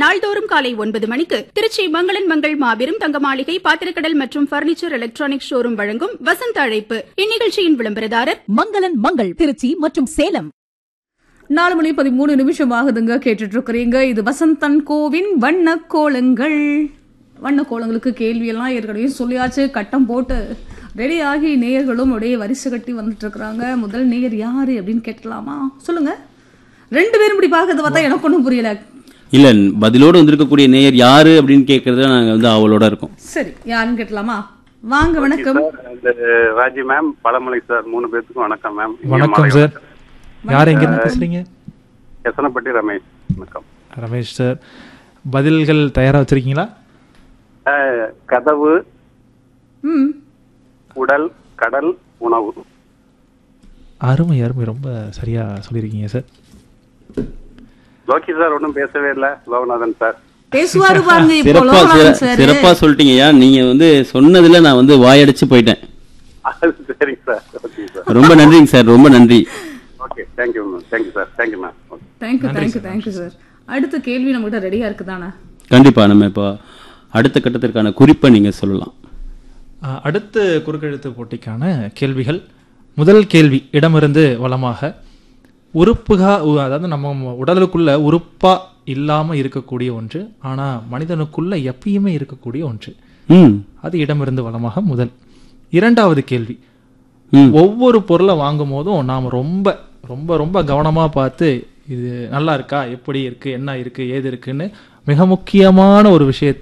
நாள்தோறும் காலை ஒன்பது மணிக்கு திருச்சி மங்களன் மங்கள் மாபெரும் தங்க மாளிகை பாத்திரக்கடல் மற்றும் பர்னிச்சர் எலக்ட்ரானிக் ஷோரூம் வழங்கும் வசந்த அழைப்பு இந்நிகழ்ச்சியின் விளம்பரதாரர் மங்களன் மங்கள் திருச்சி மற்றும் சேலம் நாலு மணி பதிமூணு நிமிஷம் ஆகுதுங்க கேட்டுட்டு இருக்கிறீங்க இது வசந்தன் கோவின் வண்ண கோலங்கள் வண்ண கோலங்களுக்கு கேள்வியெல்லாம் ஏற்கனவே சொல்லியாச்சு கட்டம் போட்டு ரெடி ஆகி நேயர்களும் அப்படியே வரிசை கட்டி வந்துட்டு இருக்கிறாங்க முதல் நேயர் யாரு அப்படின்னு கேட்கலாமா சொல்லுங்க ரெண்டு பேரும் இப்படி பார்க்கறத பார்த்தா எனக்கு ஒன்றும் புரியல இல்ல பதிலோடு வந்திருக்கக்கூடிய நேயர் யாரு அப்படின்னு கேட்கறத நாங்க வந்து அவளோட இருக்கோம் சரி யாருன்னு கேட்கலாமா வாங்க வணக்கம் சார் இந்த ராஜி மேம் பழமலை சார் மூணு பேர்த்துக்கும் வணக்கம் மேம் வணக்கம் சார் யார் எங்கிருந்து பேசுறீங்க எசனப்பட்டி ரமேஷ் வணக்கம் ரமேஷ் சார் பதில்கள் தயாரா வச்சிருக்கீங்களா அஹ், கதவு ம் உடல் கடல் உணவு அருமை அருமை ரொம்ப சரியா சொல்லியிருக்கீங்க சார் லோகி சார் ஒன்றும் பேசவே இல்லை லோகநாதன் சார் பேசுவாரு பாருங்க இப்போ சிறப்பா லோகநாதன் சிற- சார் சிறப்பா சொல்லிட்டீங்கய்யா நீங்க வந்து சொன்னதுல நான் வந்து வாயடிச்சு போயிட்டேன் அது சரிங்க சார் ஓகே சார் ரொம்ப நன்றிங்க சார் ரொம்ப நன்றி okay thank you ma'am thank you sir thank you ma'am okay thank you thank you thank you sir அடுத்த கேள்வி நம்மகிட்ட ரெடியா இருக்குதானே கண்டிப்பா நம்ம இப்போ அடுத்த கட்டத்திற்கான குறிப்பை நீங்க சொல்லலாம் அஹ், அடுத்த குறுக்கெழுத்து போட்டிக்கான கேள்விகள் முதல் கேள்வி இடமிருந்து வலமாக உறுப்புகா உ- அதாவது நம்ம உடலுக்குள்ள உறுப்பா இல்லாம இருக்கக்கூடிய ஒன்று ஆனா மனிதனுக்குள்ள எப்பயுமே இருக்கக்கூடிய ஒன்று ம் அது இடமிருந்து வலமாக முதல் இரண்டாவது கேள்வி ம் ஒவ்வொரு பொருளை வாங்கும் போதும் நாம் ரொம்ப ரொம்ப ரொம்ப கவனமா பார்த்து இது நல்லா இருக்கா எப்படி இருக்கு என்ன இருக்கு ஏது இருக்குன்னு மிக முக்கியமான ஒரு விஷயத்தை